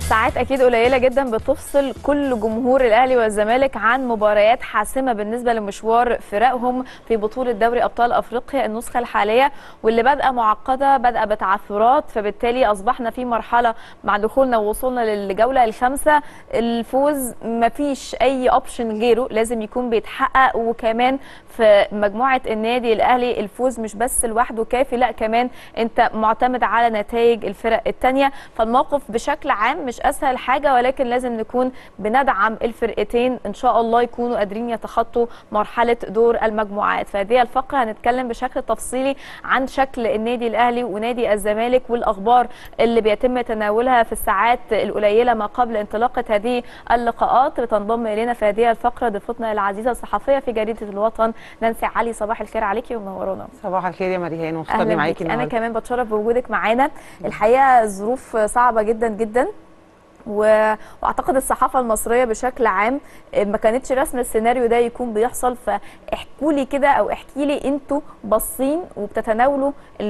ساعات اكيد قليله جدا بتفصل كل جمهور الاهلي والزمالك عن مباريات حاسمه بالنسبه لمشوار فرقهم في بطوله دوري ابطال افريقيا النسخه الحاليه واللي بادئه معقده بادئه بتعثرات فبالتالي اصبحنا في مرحله مع دخولنا ووصولنا للجوله الخامسه الفوز مفيش اي اوبشن غيره لازم يكون بيتحقق وكمان في مجموعه النادي الاهلي الفوز مش بس لوحده كافي لا كمان انت معتمد على نتائج الفرق الثانيه فالموقف بشكل عام مش اسهل حاجه ولكن لازم نكون بندعم الفرقتين ان شاء الله يكونوا قادرين يتخطوا مرحله دور المجموعات فهذه الفقره هنتكلم بشكل تفصيلي عن شكل النادي الاهلي ونادي الزمالك والاخبار اللي بيتم تناولها في الساعات القليله ما قبل انطلاقه هذه اللقاءات بتنضم الينا في هذه الفقره ضيفتنا العزيزه الصحفيه في جريده الوطن نانسي علي صباح الخير عليكي ومنورانا صباح الخير يا مريهان مبسوطه اهلا معاكي بيكي انا النهارده كمان بتشرف بوجودك معانا الحقيقه الظروف صعبه جدا جدا و... واعتقد الصحافه المصريه بشكل عام ما كانتش رسم السيناريو ده يكون بيحصل فاحكوا لي كده او احكي لي انتوا باصين وبتتناولوا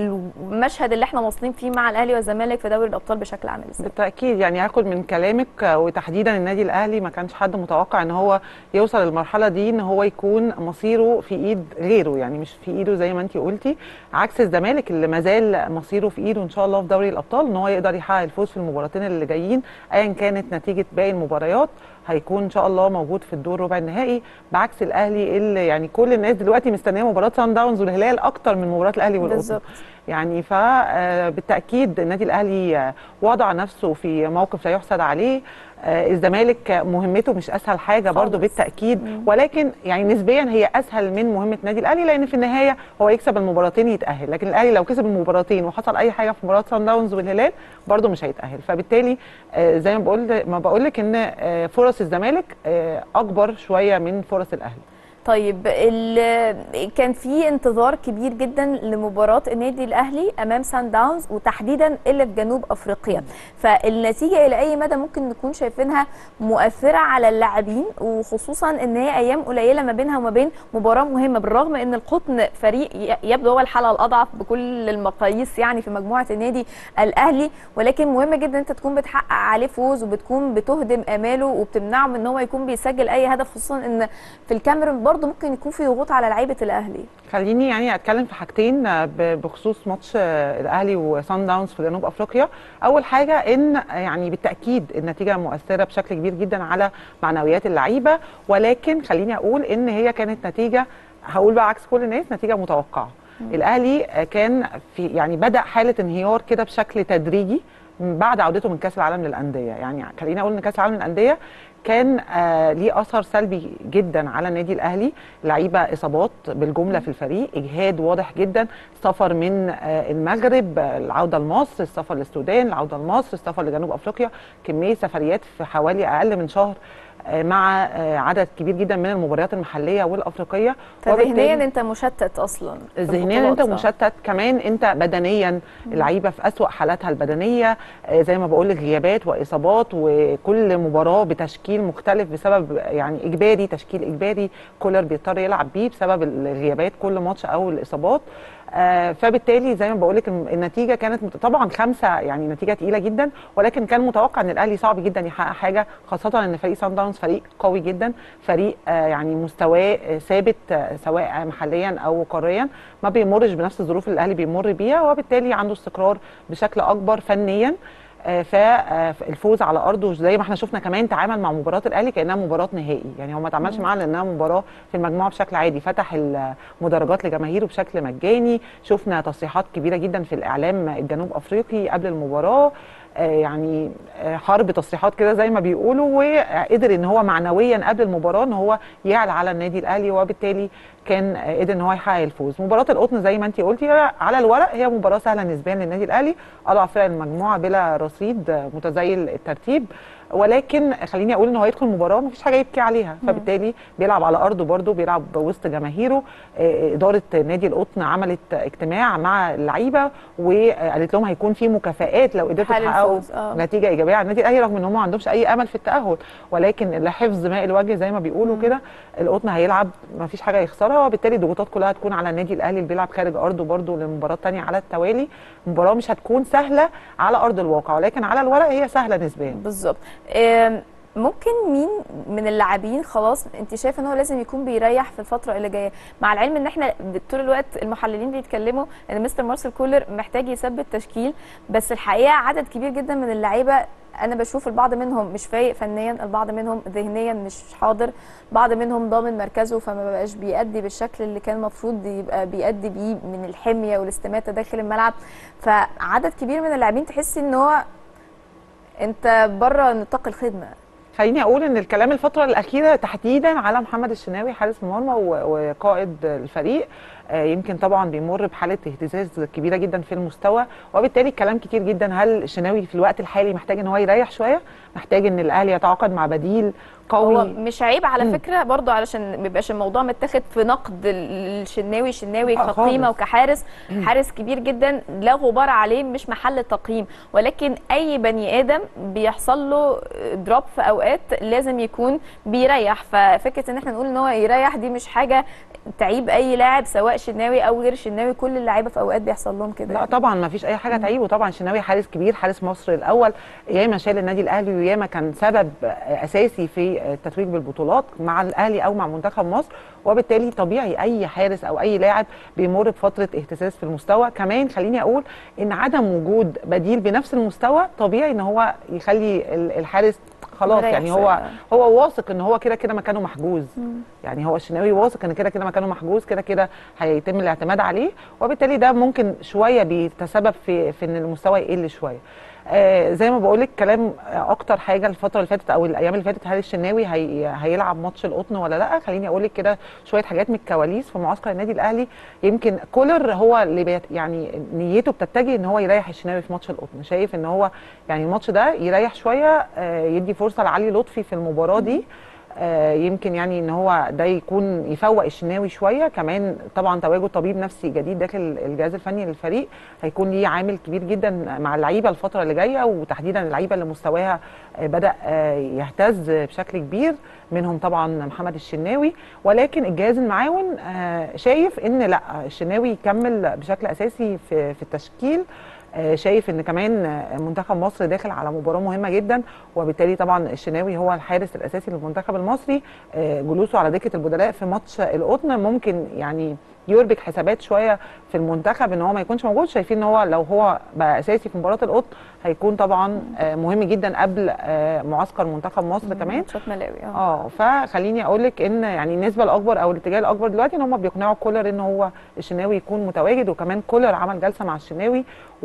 المشهد اللي احنا واصلين فيه مع الاهلي والزمالك في دوري الابطال بشكل عام ازاي بالتاكيد يعني هاخد من كلامك وتحديدا النادي الاهلي ما كانش حد متوقع ان هو يوصل للمرحله دي ان هو يكون مصيره في ايد غيره يعني مش في ايده زي ما انت قلتي عكس الزمالك اللي ما زال مصيره في ايده ان شاء الله في دوري الابطال ان هو يقدر يحقق الفوز في المباراتين اللي جايين ايا كانت نتيجه باقي المباريات هيكون ان شاء الله موجود في الدور ربع النهائي بعكس الاهلي اللي يعني كل الناس دلوقتي مستنيه مباراه سان داونز والهلال اكتر من مباراه الاهلي والقطن بالظبط يعني فبالتاكيد النادي الاهلي وضع نفسه في موقف لا يحسد عليه آه، الزمالك مهمته مش اسهل حاجه برضو خالص. بالتاكيد ولكن يعني نسبيا هي اسهل من مهمه النادي الاهلي لان في النهايه هو يكسب المباراتين يتاهل لكن الاهلي لو كسب المباراتين وحصل اي حاجه في مباراه سان داونز والهلال برضو مش هيتاهل فبالتالي آه، زي ما بقول ما بقول لك ان آه، فرص الزمالك آه، اكبر شويه من فرص الاهلي طيب ال- كان في انتظار كبير جدا لمباراه النادي الاهلي امام سان داونز وتحديدا اللي في جنوب افريقيا فالنتيجه الى اي مدى ممكن نكون شايفينها مؤثره على اللاعبين وخصوصا ان هي ايام قليله ما بينها وما بين مباراه مهمه بالرغم ان القطن فريق ي- يبدو هو الحاله الاضعف بكل المقاييس يعني في مجموعه النادي الاهلي ولكن مهم جدا انت تكون بتحقق عليه فوز وبتكون بتهدم اماله وبتمنعه من ان هو يكون بيسجل اي هدف خصوصا ان في الكاميرون برضه ممكن يكون في ضغوط على لعيبه الاهلي خليني يعني اتكلم في حاجتين آه، ب- بخصوص ماتش آه، الاهلي وسان داونز في جنوب افريقيا اول حاجه ان آه، يعني بالتاكيد النتيجه مؤثره بشكل كبير جدا على معنويات اللعيبه ولكن خليني اقول ان هي كانت نتيجه هقول بقى عكس كل الناس نتيجه متوقعه الاهلي آه، كان في يعني بدا حاله انهيار كده بشكل تدريجي من بعد عودته من كاس العالم للانديه يعني خليني اقول ان كاس العالم للانديه كان آه ليه اثر سلبي جدا على النادي الاهلي لعيبه اصابات بالجمله في الفريق اجهاد واضح جدا سفر من آه المغرب آه، العوده لمصر السفر للسودان العوده لمصر السفر لجنوب افريقيا كميه سفريات في حوالي اقل من شهر آه، مع آه، عدد كبير جدا من المباريات المحليه والافريقيه فذهنيا وبالتالي- انت مشتت اصلا في ذهنيا انت البطولات. مشتت كمان انت بدنيا اللعيبه في اسوا حالاتها البدنيه آه، زي ما بقول لك غيابات واصابات وكل مباراه بتشكيل مختلف بسبب يعني اجباري تشكيل اجباري كولر بيضطر يلعب بيه بسبب الغيابات كل ماتش او الاصابات آه، فبالتالي زي ما بقول لك النتيجه كانت مت- طبعا خمسه يعني نتيجه تقيله جدا ولكن كان متوقع ان الاهلي صعب جدا يحقق حاجه خاصه ان فريق سان داونز فريق قوي جدا فريق آه، يعني مستواه آه، ثابت آه، سواء محليا او قاريا ما بيمرش بنفس الظروف اللي الاهلي بيمر بيها وبالتالي عنده استقرار بشكل اكبر فنيا آه، فالفوز على ارضه زي ما احنا شفنا كمان تعامل مع مباراه الاهلي كانها مباراه نهائي يعني هو ما تعاملش معاها لانها مباراه في المجموعه بشكل عادي فتح المدرجات لجماهيره بشكل مجاني شفنا تصريحات كبيره جدا في الاعلام الجنوب افريقي قبل المباراه آه، يعني آه، حرب تصريحات كده زي ما بيقولوا وقدر ان هو معنويا قبل المباراه ان هو يعلى على النادي الاهلي وبالتالي كان آه، قدر ان هو يحقق الفوز مباراه القطن زي ما انت قلتي هي على الورق هي مباراه سهله نسبيا للنادي الاهلي اضعف فرق المجموعه بلا رصيد آه، متزايل الترتيب ولكن خليني اقول ان هو يدخل مباراه مفيش حاجه يبكي عليها فبالتالي بيلعب على ارضه برده بيلعب وسط جماهيره آه، اداره نادي القطن عملت اجتماع مع اللعيبه وقالت لهم هيكون في مكافآت لو قدرتوا حال تحققوا الفوز، آه. نتيجه ايجابيه على النادي الاهلي رغم ان هم ما عندهمش اي امل في التاهل ولكن لحفظ ماء الوجه زي ما بيقولوا كده القطن هيلعب ما فيش حاجه يخسرها وبالتالي الضغوطات كلها هتكون على النادي الاهلي اللي بيلعب خارج ارضه برده للمباراه الثانيه على التوالي مباراه مش هتكون سهله على ارض الواقع ولكن على الورق هي سهله نسبيا بالظبط آم، ممكن مين من اللاعبين خلاص انت شايفه ان هو لازم يكون بيريح في الفتره اللي جايه مع العلم ان احنا طول الوقت المحللين بيتكلموا ان مستر مارسيل كولر محتاج يثبت تشكيل بس الحقيقه عدد كبير جدا من اللعيبه انا بشوف البعض منهم مش فايق فنيا البعض منهم ذهنيا مش حاضر بعض منهم ضامن مركزه فما بقاش بيأدي بالشكل اللي كان المفروض يبقى بيأدي بيه من الحميه والاستماته داخل الملعب فعدد كبير من اللاعبين تحسي ان هو انت بره نطاق الخدمه خليني اقول ان الكلام الفتره الاخيره تحديدا على محمد الشناوي حارس المرمى و- وقائد الفريق آه، يمكن طبعا بيمر بحاله اهتزاز كبيره جدا في المستوى وبالتالي الكلام كتير جدا هل الشناوي في الوقت الحالي محتاج ان هو يريح شويه محتاج ان الاهلي يتعاقد مع بديل هو قوي مش عيب على مم. فكره برضو علشان ما يبقاش الموضوع متاخد في نقد ال- الشناوي الشناوي آه، كقيمه خالص. وكحارس حارس كبير جدا لا غبار عليه مش محل تقييم ولكن اي بني ادم بيحصل له دروب في اوقات لازم يكون بيريح ففكره ان احنا نقول ان هو يريح دي مش حاجه تعيب اي لاعب سواء شناوي او غير شناوي كل اللعيبه في اوقات بيحصل لهم كده لا طبعا ما فيش اي حاجه تعيبه طبعا شناوي حارس كبير حارس مصر الاول ياما شال النادي الاهلي وياما كان سبب اساسي في التتويج بالبطولات مع الاهلي او مع منتخب مصر وبالتالي طبيعي اي حارس او اي لاعب بيمر بفتره اهتزاز في المستوى كمان خليني اقول ان عدم وجود بديل بنفس المستوى طبيعي ان هو يخلي ال- الحارس خلاص مريح يعني شوية. هو هو واثق ان هو كده كده مكانه محجوز يعني هو الشناوي واثق ان كده كده مكانه محجوز كده كده هيتم الاعتماد عليه وبالتالي ده ممكن شويه بيتسبب في في ان المستوى يقل شويه آه زي ما بقول لك كلام آه، اكتر حاجه الفتره اللي فاتت او الايام اللي فاتت هل الشناوي هي هيلعب ماتش القطن ولا لا خليني اقول لك كده شويه حاجات من الكواليس في معسكر النادي الاهلي يمكن كولر هو اللي بيت يعني نيته بتتجه ان هو يريح الشناوي في ماتش القطن شايف ان هو يعني الماتش ده يريح شويه آه يدي فرصه لعلي لطفي في المباراه دي آه، يمكن يعني ان هو ده يكون يفوق الشناوي شويه كمان طبعا تواجد طبيب نفسي جديد داخل الجهاز الفني للفريق هيكون ليه عامل كبير جدا مع اللعيبه الفتره اللي جايه وتحديدا اللعيبه اللي مستواها آه، بدا آه، يهتز بشكل كبير منهم طبعا محمد الشناوي ولكن الجهاز المعاون آه، شايف ان لا الشناوي يكمل بشكل اساسي في في التشكيل آه، شايف ان كمان آه، منتخب مصر داخل على مباراه مهمه جدا وبالتالي طبعا الشناوي هو الحارس الاساسي للمنتخب المصري آه، جلوسه على دكه البدلاء في ماتش القطن ممكن يعني يربك حسابات شويه في المنتخب ان هو ما يكونش موجود شايفين ان هو لو هو بقى اساسي في مباراه القطن هيكون طبعا آه، مهم جدا قبل آه، معسكر منتخب مصر كمان ماتشات ملاوي اه اه فخليني اقول لك ان يعني النسبه الاكبر او الاتجاه الاكبر دلوقتي ان هم بيقنعوا كولر ان هو الشناوي يكون متواجد وكمان كولر عمل جلسه مع الشناوي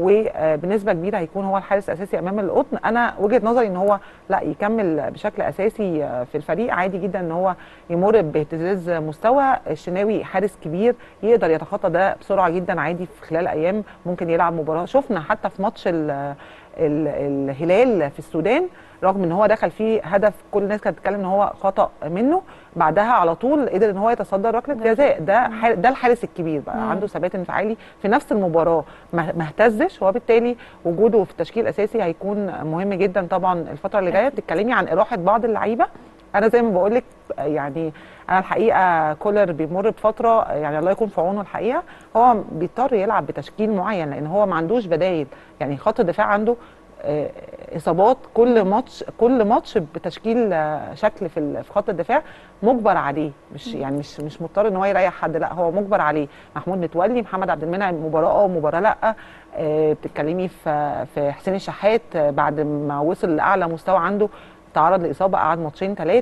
وبنسبه كبيره هيكون هو الحارس الاساسي امام القطن انا وجهه نظري ان هو لا يكمل بشكل اساسي آه، في الفريق عادي جدا ان هو يمر باهتزاز مستوى الشناوي حارس كبير يقدر يتخطى ده بسرعه جدا عادي في خلال ايام ممكن يلعب مباراه شفنا حتى في ماتش ال- ال- الهلال في السودان رغم ان هو دخل فيه هدف كل الناس كانت بتتكلم ان هو خطا منه بعدها على طول قدر ان هو يتصدى ركله جزاء ده حار- ده الحارس الكبير بقى مم. عنده ثبات انفعالي في نفس المباراه ما ما اهتزش وبالتالي وجوده في التشكيل الاساسي هيكون مهم جدا طبعا الفتره اللي جايه بتتكلمي عن اراحه بعض اللعيبه انا زي ما بقول لك يعني انا الحقيقه كولر بيمر بفتره يعني الله يكون في عونه الحقيقه هو بيضطر يلعب بتشكيل معين لان هو ما عندوش بدايل يعني خط الدفاع عنده آه، اصابات كل ماتش كل ماتش بتشكيل آه، شكل في ال- في خط الدفاع مجبر عليه مش يعني مش مش مضطر ان هو يريح حد لا هو مجبر عليه محمود متولي محمد عبد المنعم مباراه اه ومباراه لا آه، بتتكلمي في في حسين الشحات آه، بعد ما وصل لاعلى مستوى عنده تعرض لاصابه قعد ماتشين ثلاثه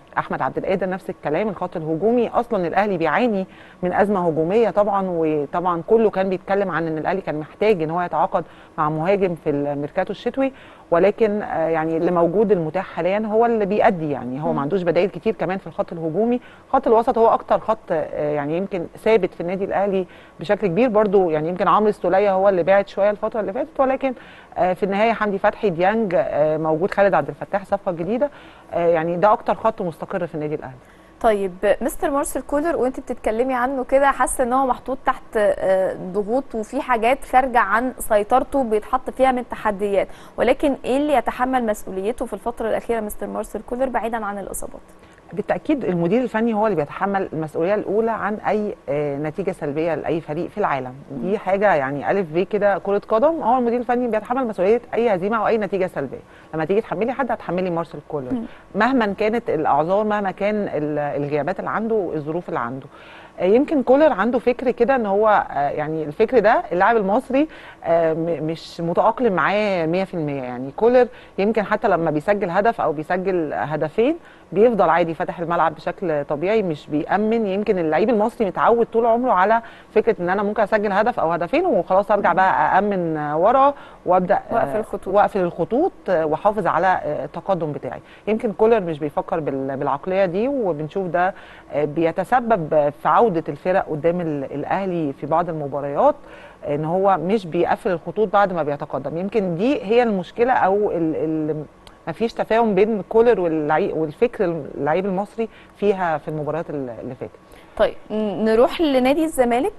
احمد عبد القادر نفس الكلام الخط الهجومي اصلا الاهلي بيعاني من ازمه هجوميه طبعا وطبعا كله كان بيتكلم عن ان الاهلي كان محتاج ان هو يتعاقد مع مهاجم في الميركاتو الشتوي ولكن آه، يعني اللي موجود المتاح حاليا هو اللي بيأدي يعني هو مم. ما عندوش بدائل كتير كمان في الخط الهجومي خط الوسط هو اكتر خط آه، يعني يمكن ثابت في النادي الاهلي بشكل كبير برضو يعني يمكن عمرو السوليه هو اللي بعد شويه الفتره اللي فاتت ولكن آه، في النهايه حمدي فتحي ديانج آه، موجود خالد عبد الفتاح صفقه جديده آه، يعني ده اكتر خط مستقر في النادي الاهلي طيب مستر مارسيل كولر وانت بتتكلمي عنه كده حاسه ان هو محطوط تحت آه، ضغوط وفي حاجات خارجه عن سيطرته بيتحط فيها من تحديات ولكن ايه اللي يتحمل مسؤوليته في الفتره الاخيره مستر مارسيل كولر بعيدا عن الاصابات بالتاكيد المدير الفني هو اللي بيتحمل المسؤوليه الاولى عن اي آه، نتيجه سلبيه لاي فريق في العالم دي حاجه يعني الف ب كده كره قدم هو المدير الفني بيتحمل مسؤوليه اي هزيمه او اي نتيجه سلبيه لما تيجي تحملي حد هتحملي مارسيل كولر مم. مهما كانت الاعذار مهما كان ال- الغيابات اللي عنده الظروف اللي عنده آه، يمكن كولر عنده فكر كده ان هو آه، يعني الفكر ده اللاعب المصري آه، م- مش متاقلم معاه 100% يعني كولر يمكن حتى لما بيسجل هدف او بيسجل هدفين بيفضل عادي فاتح الملعب بشكل طبيعي مش بيأمن يمكن اللعيب المصري متعود طول عمره على فكره ان انا ممكن اسجل هدف او هدفين وخلاص ارجع بقى أأمن ورا وابدا واقفل آه، الخطوط. واقفل الخطوط آه، واحافظ على آه، التقدم بتاعي يمكن كولر مش بيفكر بال- بالعقليه دي وبنشوف ده آه، بيتسبب في عوده الفرق قدام ال- الاهلي في بعض المباريات ان هو مش بيقفل الخطوط بعد ما بيتقدم يمكن دي هي المشكله او ال ال ما فيش تفاهم بين كولر واللعيب والفكر اللعيب المصري فيها في المباريات اللي فاتت طيب ن- نروح لنادي الزمالك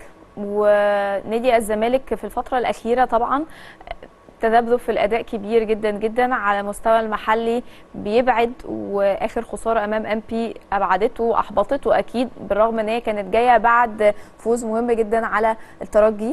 ونادي الزمالك في الفترة الأخيرة طبعا تذبذب في الأداء كبير جدا جدا على مستوى المحلي بيبعد وآخر خسارة أمام أم بي أبعدته وأحبطته أكيد بالرغم إن هي كانت جاية بعد فوز مهم جدا على الترجي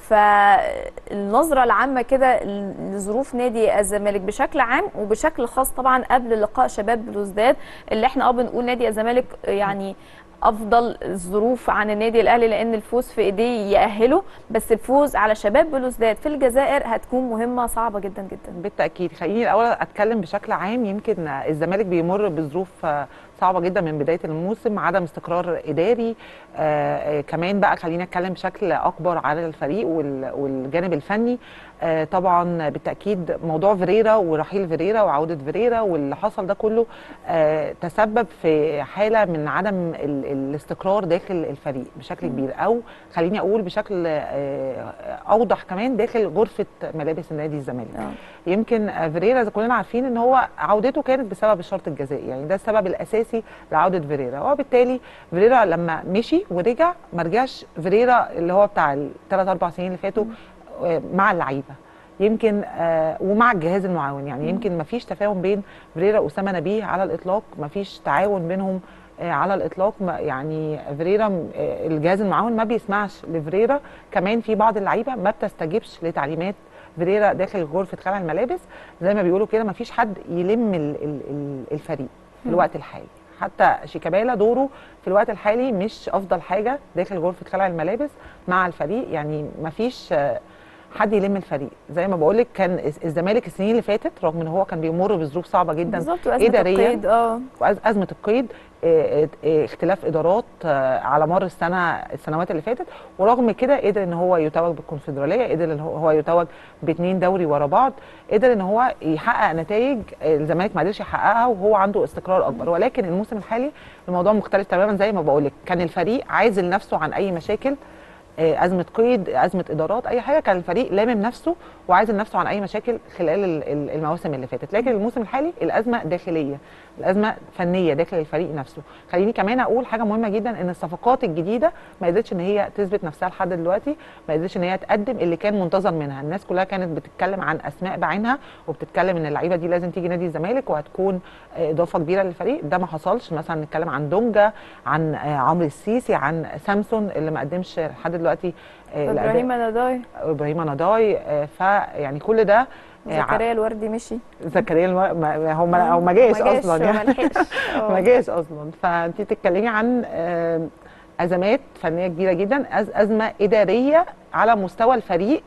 فالنظرة العامة كده لظروف نادي الزمالك بشكل عام وبشكل خاص طبعا قبل لقاء شباب بلوزداد اللي احنا اه بنقول نادي الزمالك يعني افضل الظروف عن النادي الاهلي لان الفوز في ايديه يأهله بس الفوز على شباب بلوزداد في الجزائر هتكون مهمة صعبة جدا جدا بالتاكيد خليني الاول اتكلم بشكل عام يمكن الزمالك بيمر بظروف آه، صعبه جدا من بدايه الموسم عدم استقرار اداري آه، آه، كمان بقى خلينا اتكلم بشكل اكبر على الفريق وال- والجانب الفني آه، طبعا بالتاكيد موضوع فيريرا ورحيل فيريرا وعوده فيريرا واللي حصل ده كله آه، تسبب في حاله من عدم ال- الاستقرار داخل الفريق بشكل كبير او خليني اقول بشكل آه، اوضح كمان داخل غرفه ملابس النادي الزمالك آه. يمكن آه، فيريرا زي كلنا عارفين ان هو عودته كانت بسبب الشرط الجزائي يعني ده السبب الاساسي لعوده فيريرا وبالتالي فيريرا لما مشي ورجع ما رجعش فيريرا اللي هو بتاع الثلاث اربع سنين اللي فاتوا آه، مع اللعيبه يمكن آه ومع الجهاز المعاون يعني يمكن ما فيش تفاهم بين فيريرا واسامه نبيه على الاطلاق ما فيش تعاون بينهم آه على الاطلاق ما يعني فيريرا آه الجهاز المعاون ما بيسمعش لفيريرا كمان في بعض اللعيبه ما بتستجيبش لتعليمات فيريرا داخل غرفه خلع الملابس زي ما بيقولوا كده ما فيش حد يلم ال- ال- ال- الفريق في مم. الوقت الحالي حتى شيكابالا دوره في الوقت الحالي مش افضل حاجه داخل غرفه خلع الملابس مع الفريق يعني ما فيش آه، حد يلم الفريق زي ما بقول لك كان الز- الزمالك السنين اللي فاتت رغم ان هو كان بيمر بظروف صعبه جدا بالظبط وازمة إدارياً. القيد اه وازمه القيد آه، آه، اختلاف ادارات آه، على مر السنه السنوات اللي فاتت ورغم كده قدر ان هو يتوج بالكونفدراليه قدر ان هو هو يتوج باثنين دوري ورا بعض قدر ان هو يحقق نتائج آه، الزمالك ما قدرش يحققها وهو عنده استقرار اكبر ولكن الموسم الحالي الموضوع مختلف تماما زي ما بقول لك كان الفريق عازل نفسه عن اي مشاكل آه، ازمه قيد ازمه ادارات اي حاجه كان الفريق لامم نفسه وعازل نفسه عن اي مشاكل خلال ال- ال- المواسم اللي فاتت لكن الموسم الحالي الازمه داخليه الازمه فنيه داخل الفريق نفسه خليني كمان اقول حاجه مهمه جدا ان الصفقات الجديده ما قدرتش ان هي تثبت نفسها لحد دلوقتي ما قدرتش ان هي تقدم اللي كان منتظر منها الناس كلها كانت بتتكلم عن اسماء بعينها وبتتكلم ان اللعيبه دي لازم تيجي نادي الزمالك وهتكون آه، اضافه كبيره للفريق ده ما حصلش مثلا نتكلم عن دونجا عن آه، عمرو السيسي عن سامسون اللي ما قدمش لحد دلوقتي آه، الأداء- ابراهيم نضاي ابراهيم نضاي آه، فيعني كل ده آه، ع- زكريا الوردي مشي زكريا الم... ما هو ما هو ما جاش اصلا ما يعني لحقش آه. ما جاش اصلا فانت بتتكلمي عن آه، ازمات فنيه كبيره جدا أز ازمه اداريه على مستوى الفريق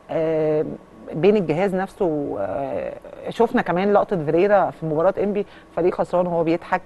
آه، بين الجهاز نفسه آه، شفنا كمان لقطه فيريرا في مباراه انبي فريق خسران وهو بيضحك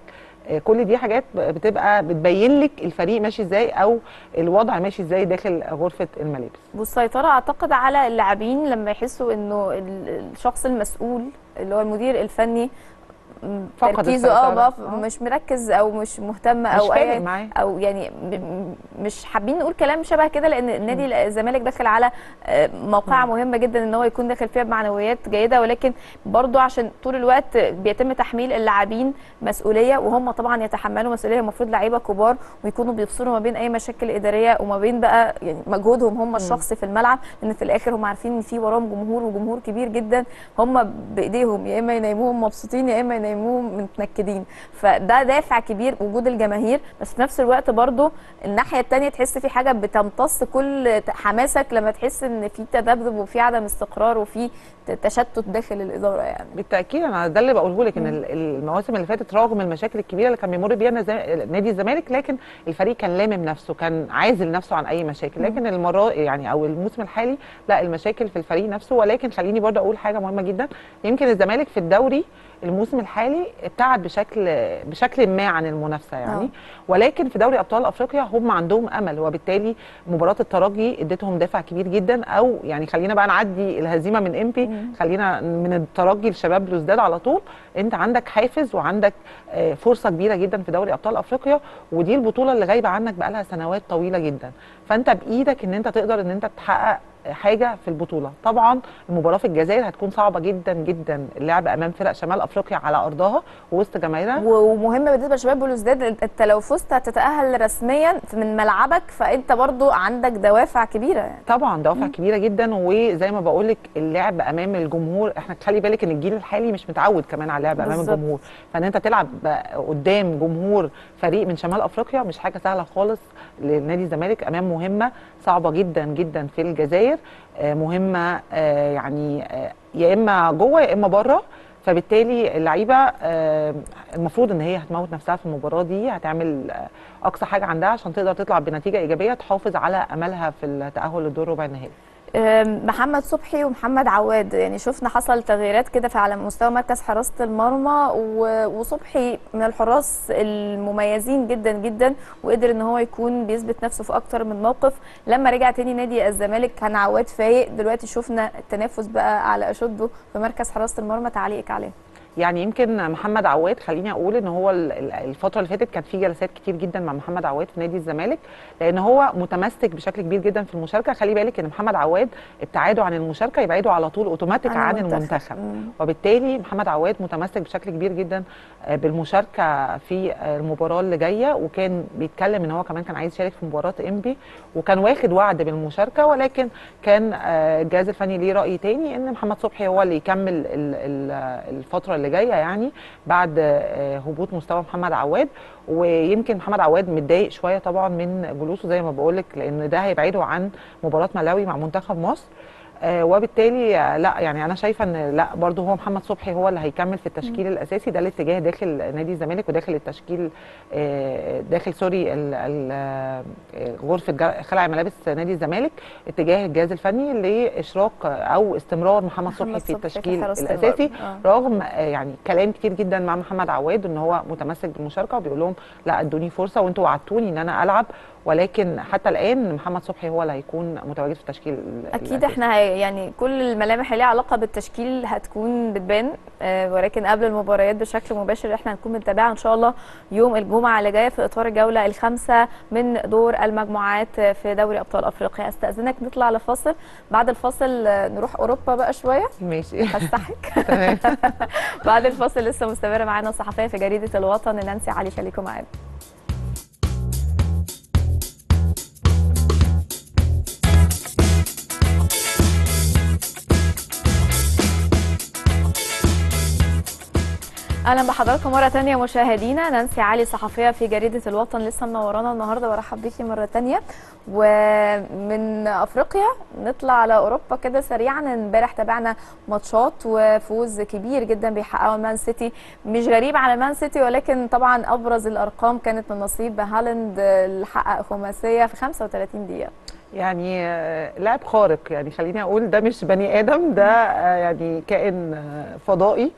آه، كل دي حاجات بتبقى بتبين لك الفريق ماشي ازاي او الوضع ماشي ازاي داخل غرفه الملابس والسيطرة أعتقد على اللاعبين لما يحسوا إنه ال- الشخص المسؤول اللي هو المدير الفني م- فقد تركيزه اه السيطرة. بقى آه. مش مركز او مش مهتم مش او فارق اي معاه او يعني م- م- مش حابين نقول كلام شبه كده لان نادي الزمالك داخل على آه، موقعه مهمه جدا ان هو يكون داخل فيها بمعنويات جيده ولكن برضو عشان طول الوقت بيتم تحميل اللاعبين مسؤوليه وهم طبعا يتحملوا مسؤوليه المفروض لعيبه كبار ويكونوا بيفصلوا ما بين اي مشاكل اداريه وما بين بقى يعني مجهودهم هم الشخصي في الملعب لان في الاخر هم عارفين ان في وراهم جمهور وجمهور كبير جدا هم بايديهم يا اما ينيموهم مبسوطين يا اما ينيموهم متنكدين فده دافع كبير وجود الجماهير بس في نفس الوقت برضو الناحيه الثانيه تحس في حاجه بتمتص كل حماسك لما تحس ان في تذبذب وفي عدم استقرار وفي تشتت داخل الاداره يعني بالتاكيد انا ده اللي بقوله لك ان ال- المواسم اللي فاتت رغم المشاكل الكبيره اللي كان بيمر بيها نز- نادي الزمالك لكن الفريق كان لامم نفسه كان عازل نفسه عن اي مشاكل لكن المره يعني او الموسم الحالي لا المشاكل في الفريق نفسه ولكن خليني برضه اقول حاجه مهمه جدا يمكن الزمالك في الدوري الموسم الحالي ابتعد بشكل بشكل ما عن المنافسه يعني آه. ولكن في دوري ابطال افريقيا هم عندهم امل وبالتالي مباراه الترجي اديتهم دافع كبير جدا او يعني خلينا بقى نعدي الهزيمه من امبي مم. خلينا من الترجي لشباب بلوزداد على طول انت عندك حافز وعندك آه، فرصه كبيره جدا في دوري ابطال افريقيا ودي البطوله اللي غايبه عنك بقالها سنوات طويله جدا فانت بايدك ان انت تقدر ان انت تحقق حاجه في البطوله طبعا المباراه في الجزائر هتكون صعبه جدا جدا اللعب امام فرق شمال افريقيا على ارضها ووسط جماهيرها ومهم بالنسبه لشباب بلوزداد انت لو فزت هتتاهل رسميا من ملعبك فانت برضو عندك دوافع كبيره يعني طبعا دوافع كبيره جدا وزي ما بقول لك اللعب امام الجمهور احنا خلي بالك ان الجيل الحالي مش متعود كمان على اللعب امام بالظبط. الجمهور فان انت تلعب قدام جمهور فريق من شمال افريقيا مش حاجه سهله خالص لنادي الزمالك امام مهمه صعبه جدا جدا في الجزائر آه، مهمه آه، يعني آه، يا اما جوه يا اما بره فبالتالي اللعيبه آه، المفروض ان هي هتموت نفسها في المباراه دي هتعمل آه، اقصى حاجه عندها عشان تقدر تطلع بنتيجه ايجابيه تحافظ على املها في التاهل للدور ربع النهائي أم، محمد صبحي ومحمد عواد يعني شفنا حصل تغييرات كده في على مستوى مركز حراسه المرمى و- وصبحي من الحراس المميزين جدا جدا وقدر ان هو يكون بيثبت نفسه في اكتر من موقف لما رجع تاني نادي الزمالك كان عواد فايق دلوقتي شفنا التنافس بقى على اشده في مركز حراسه المرمى تعليقك عليه يعني يمكن محمد عواد خليني اقول ان هو ال- ال- الفتره اللي فاتت كان في جلسات كتير جدا مع محمد عواد في نادي الزمالك لان هو متمسك بشكل كبير جدا في المشاركه خلي بالك ان محمد عواد ابتعاده عن المشاركه يبعده على طول اوتوماتيك عن عن, المنتخب. المنتخب مم. وبالتالي محمد عواد متمسك بشكل كبير جدا آه، بالمشاركه في آه، المباراه اللي جايه وكان بيتكلم ان هو كمان كان عايز يشارك في مباراه انبي وكان واخد وعد بالمشاركه ولكن كان آه، الجهاز الفني ليه راي تاني ان محمد صبحي هو اللي يكمل ال- ال- الفتره اللي جايه يعني بعد آه، هبوط مستوى محمد عواد ويمكن محمد عواد متضايق شويه طبعا من جلوسه زي ما بقول لك لان ده هيبعده عن مباراه ملاوي مع منتخب مصر آه، وبالتالي آه، لا يعني انا شايفه ان لا برضو هو محمد صبحي هو اللي هيكمل في التشكيل الاساسي ده الاتجاه داخل نادي الزمالك وداخل التشكيل آه، داخل سوري ال- ال- آه، غرفه جا- خلع ملابس نادي الزمالك اتجاه الجهاز الفني لاشراك او استمرار محمد صبحي محمد في صبحي في التشكيل حراسة الاساسي المرمى. آه. رغم آه، يعني كلام كتير جدا مع محمد عواد ان هو متمسك بالمشاركه وبيقول لهم لا ادوني فرصه وانتوا وعدتوني ان انا العب ولكن حتى الان محمد صبحي هو اللي هيكون متواجد في التشكيل ال- اكيد الأساسي. احنا هي يعني كل الملامح اللي ليها علاقه بالتشكيل هتكون بتبان آه، ولكن قبل المباريات بشكل مباشر احنا هنكون بنتابعها ان شاء الله يوم الجمعه اللي جايه في اطار الجوله الخامسه من دور المجموعات في دوري ابطال افريقيا استاذنك نطلع لفاصل بعد الفاصل آه، نروح اوروبا بقى شويه ماشي هستحك تمام بعد الفاصل لسه مستمره معانا الصحفيه في جريده الوطن نانسي علي خليكم معانا اهلا بحضراتكم مره تانية مشاهدينا نانسي علي صحفيه في جريده الوطن لسه منورانا النهارده برحب بيكي مره تانية ومن افريقيا نطلع على اوروبا كده سريعا امبارح تابعنا ماتشات وفوز كبير جدا بيحققه مان سيتي مش غريب على مان سيتي ولكن طبعا ابرز الارقام كانت من نصيب هالاند اللي حقق خماسيه في 35 دقيقه يعني آه، لاعب خارق يعني خليني اقول ده مش بني ادم ده آه، يعني كائن آه، فضائي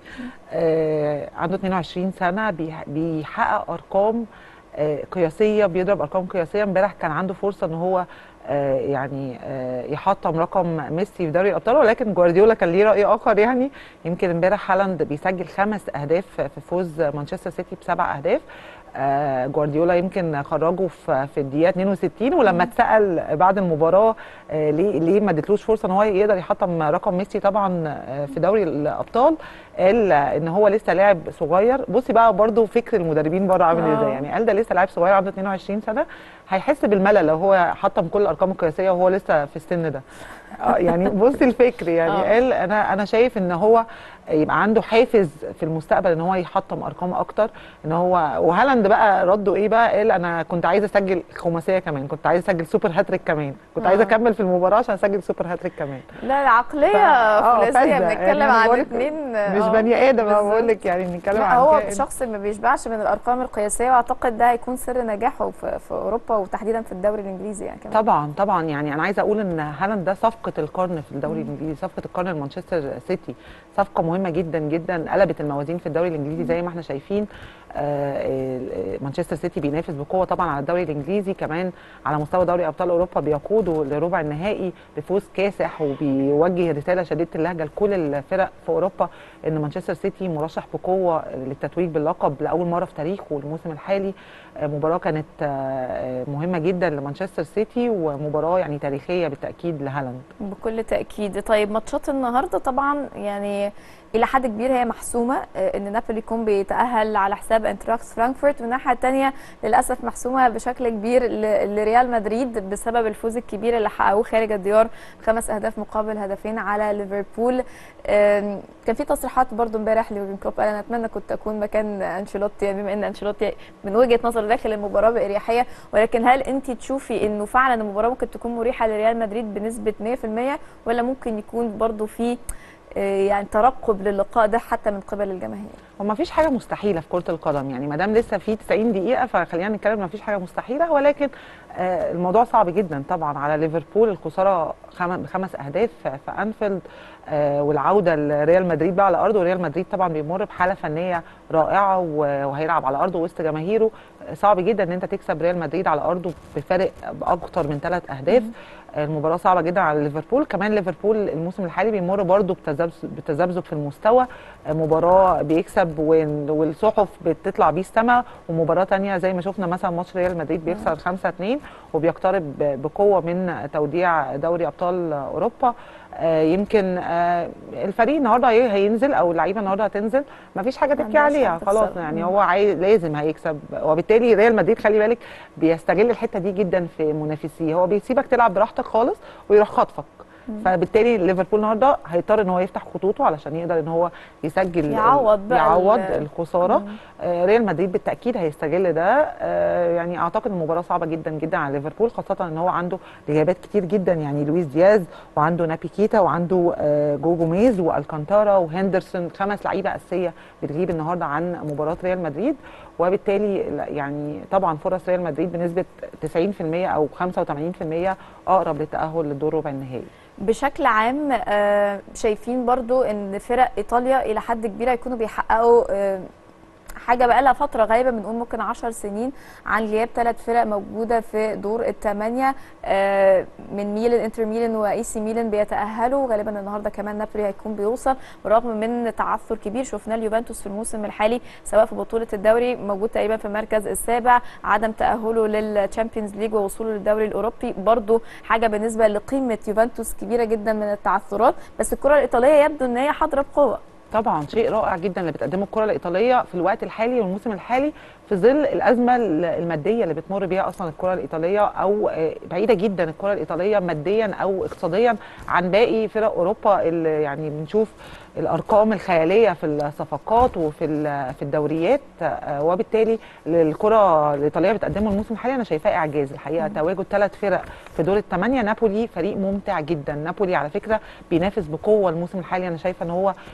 آه، عنده 22 سنه بيح- بيحقق ارقام آه، قياسيه بيضرب ارقام قياسيه امبارح كان عنده فرصه ان هو آه، يعني آه، يحطم رقم ميسي في دوري الابطال ولكن جوارديولا كان ليه راي اخر يعني يمكن امبارح هالاند بيسجل خمس اهداف في فوز مانشستر سيتي بسبع اهداف آه، جوارديولا يمكن خرجه في في الدقيقه 62 ولما اتسال بعد المباراه آه، ليه ليه ما اديتلوش فرصه ان هو يقدر يحطم رقم ميسي طبعا آه، في دوري الابطال قال ان هو لسه لاعب صغير بصي بقى برضو فكر المدربين بره عامل آه. ازاي يعني قال ده لسه لاعب صغير عنده 22 سنه هيحس بالملل لو هو حطم كل الارقام القياسيه وهو لسه في السن ده آه، يعني بصي الفكر يعني آه. قال انا انا شايف ان هو يبقى عنده حافز في المستقبل ان هو يحطم ارقام اكتر ان هو وهالاند بقى رده ايه بقى قال انا كنت عايز اسجل خماسيه كمان كنت عايز اسجل سوبر هاتريك كمان كنت عايز آه. اكمل في المباراه عشان اسجل سوبر هاتريك كمان لا العقليه آه، فلسيه فذة. بنتكلم يعني أنا عن بقولك اتنين مش آه، بني ادم انا بالظبط. بقول لك يعني بنتكلم لا عن هو كائن. شخص ما بيشبعش من الارقام القياسيه واعتقد ده هيكون سر نجاحه في, في اوروبا وتحديدا في الدوري الانجليزي يعني كمان طبعا طبعا يعني انا عايزه اقول ان هالاند ده صفقه القرن في الدوري الانجليزي صفقه القرن لمانشستر سيتي صفقه مهمه جدا جدا قلبت الموازين في الدوري الانجليزي زي ما احنا شايفين آه، آه، مانشستر سيتي بينافس بقوه طبعا على الدوري الانجليزي كمان على مستوى دوري ابطال اوروبا بيقودوا لربع النهائي بفوز كاسح وبيوجه رساله شديده اللهجه لكل الفرق في اوروبا ان مانشستر سيتي مرشح بقوه للتتويج باللقب لاول مره في تاريخه الموسم الحالي آه، مباراه كانت آه، مهمه جدا لمانشستر سيتي ومباراه يعني تاريخيه بالتاكيد لهالاند بكل تاكيد طيب ماتشات النهارده طبعا يعني الى حد كبير هي محسومه آه، ان نابولي يكون بيتاهل على حساب انتراكت فرانكفورت والناحيه الثانيه للاسف محسومه بشكل كبير ل- لريال مدريد بسبب الفوز الكبير اللي حققوه خارج الديار خمس اهداف مقابل هدفين على ليفربول آم، كان في تصريحات برضو امبارح ليورجن كلوب قال انا اتمنى كنت اكون مكان انشيلوتي يعني بما ان انشيلوتي من وجهه نظر داخل المباراه باريحيه ولكن هل انت تشوفي انه فعلا المباراه ممكن تكون مريحه لريال مدريد بنسبه 100% ولا ممكن يكون برضو في آه، يعني ترقب للقاء ده حتى من قبل الجماهير وما فيش حاجه مستحيله في كره القدم يعني ما دام لسه في 90 دقيقه فخلينا نتكلم ما فيش حاجه مستحيله ولكن آه، الموضوع صعب جدا طبعا على ليفربول الخساره خم- بخمس اهداف في في انفيلد آه، والعوده لريال مدريد بقى على ارضه وريال مدريد طبعا بيمر بحاله فنيه رائعه و- وهيلعب على ارضه وسط جماهيره آه، صعب جدا ان انت تكسب ريال مدريد على ارضه بفارق باكتر من ثلاث اهداف المباراه صعبه جدا على ليفربول كمان ليفربول الموسم الحالي بيمر برضه بتذبذب بتذبذب في المستوى مباراه بيكسب وال- والصحف بتطلع بيه السما ومباراه تانية زي ما شفنا مثلا ماتش ريال مدريد بيخسر 5 2 وبيقترب ب- بقوه من توديع دوري ابطال اوروبا آه، يمكن آه، الفريق النهارده هي- هينزل او اللعيبه النهارده هتنزل ما فيش حاجه تبكي عندهاش عليها حد خلاص تخسر. يعني مم. هو عايز لازم هيكسب وبالتالي ريال مدريد خلي بالك بيستغل الحته دي جدا في منافسيه هو بيسيبك تلعب براحتك خالص ويروح خاطفك فبالتالي ليفربول النهارده هيضطر ان هو يفتح خطوطه علشان يقدر ان هو يسجل يعوض بقى يعوض ال- الخساره مم. آه، ريال مدريد بالتاكيد هيستغل ده آه، يعني اعتقد المباراه صعبه جدا جدا على ليفربول خاصه ان هو عنده غيابات كتير جدا يعني لويس دياز وعنده نابي كيتا وعنده آه، جو جوميز والكانتارا وهندرسون خمس لعيبه اساسيه بتغيب النهارده عن مباراه ريال مدريد وبالتالي لا، يعني طبعا فرص ريال مدريد بنسبه 90% او 85% اقرب للتاهل للدور ربع النهائي بشكل عام آه، شايفين برضو ان فرق ايطاليا الى حد كبير هيكونوا بيحققوا آه، حاجه بقى لها فتره غايبه بنقول ممكن 10 سنين عن غياب ثلاث فرق موجوده في دور الثمانيه آه، من ميلان انتر ميلان واي سي ميلان بيتاهلوا غالبا النهارده كمان نابولي هيكون بيوصل بالرغم من تعثر كبير شفناه اليوفنتوس في الموسم الحالي سواء في بطوله الدوري موجود تقريبا في المركز السابع عدم تاهله للتشامبيونز ليج ووصوله للدوري الاوروبي برضو حاجه بالنسبه لقيمه يوفنتوس كبيره جدا من التعثرات بس الكره الايطاليه يبدو ان هي حاضره بقوه طبعا شيء رائع جدا اللي بتقدمه الكره الايطاليه في الوقت الحالي والموسم الحالي في ظل الازمه الماديه اللي بتمر بيها اصلا الكره الايطاليه او آه، بعيده جدا الكره الايطاليه ماديا او اقتصاديا عن باقي فرق اوروبا اللي يعني بنشوف الارقام الخياليه في الصفقات وفي ال- في الدوريات آه، وبالتالي الكره الايطاليه بتقدمه الموسم الحالي انا شايفاه اعجاز الحقيقه تواجد ثلاث فرق في دور الثمانيه نابولي فريق ممتع جدا نابولي على فكره بينافس بقوه الموسم الحالي انا شايفه ان هو من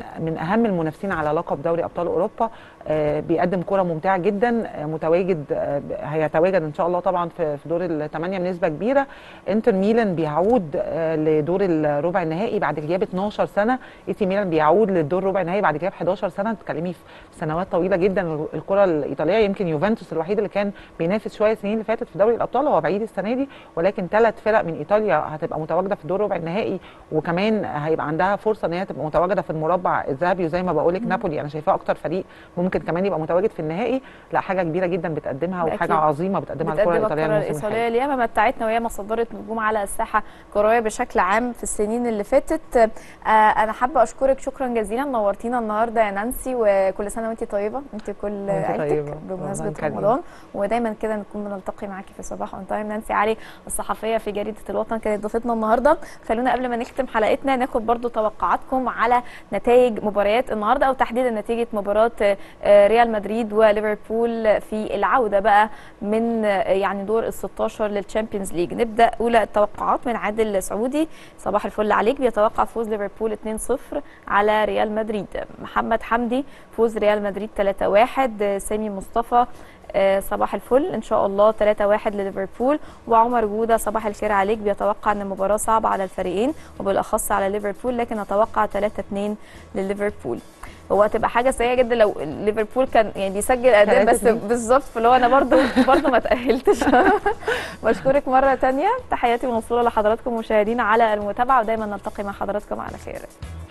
من اهم المنافسين على لقب دوري ابطال اوروبا آه، بيقدم كره ممتعه جدا آه، متواجد آه، هيتواجد ان شاء الله طبعا في في دور الثمانيه بنسبه كبيره انتر ميلان بيعود آه، لدور الربع النهائي بعد غياب 12 سنه اي سي ميلان بيعود للدور ربع النهائي بعد غياب 11 سنه بتتكلمي في سنوات طويله جدا الكره الايطاليه يمكن يوفنتوس الوحيد اللي كان بينافس شويه السنين اللي فاتت في دوري الابطال هو بعيد السنه دي ولكن ثلاث فرق من ايطاليا هتبقى متواجده في دور ربع النهائي وكمان هيبقى عندها فرصه ان هي تبقى متواجده في المربع الذهبي وزي ما بقول لك نابولي انا شايفاه اكتر فريق ممكن كمان يبقى متواجد في النهائي لا حاجه كبيره جدا بتقدمها أكيد. وحاجه عظيمه بتقدمها الكره بتقدم الايطاليه الكره الموسم الحالي الايطاليه الياما متعتنا وياما صدرت نجوم على الساحه الكرويه بشكل عام في السنين اللي فاتت آه انا حابه اشكرك شكرا جزيلا نورتينا النهارده يا نانسي وكل سنه وانت طيبه انت كل وأنتِ عيلتك طيبة. بمناسبه رمضان كريم. رمضان ودايما كده نكون بنلتقي معاكي في صباح اون تايم نانسي علي الصحفيه في جريده الوطن كانت ضيفتنا النهارده خلونا قبل ما نختم حلقتنا ناخد برضو توقعاتكم على نتائج مباريات النهارده او تحديدا نتيجه مباراه آه، ريال مدريد وليفربول في العوده بقى من آه، يعني دور ال 16 للتشامبيونز ليج نبدا اولى التوقعات من عادل سعودي صباح الفل عليك بيتوقع فوز ليفربول 2-0 على ريال مدريد محمد حمدي فوز ريال مدريد 3-1 سامي مصطفى آه، صباح الفل ان شاء الله 3-1 لليفربول وعمر جوده صباح الخير عليك بيتوقع ان المباراه صعبه على الفريقين وبالاخص على ليفربول لكن اتوقع 3-2 لليفربول هو هتبقى حاجه سيئه جدا لو ليفربول كان يعني بيسجل اهداف بس 3-2. بالظبط فاللي هو انا برضو برضو ما تاهلتش بشكرك مره تانية تحياتي موصوله لحضراتكم مشاهدينا على المتابعه ودايما نلتقي مع حضراتكم على خير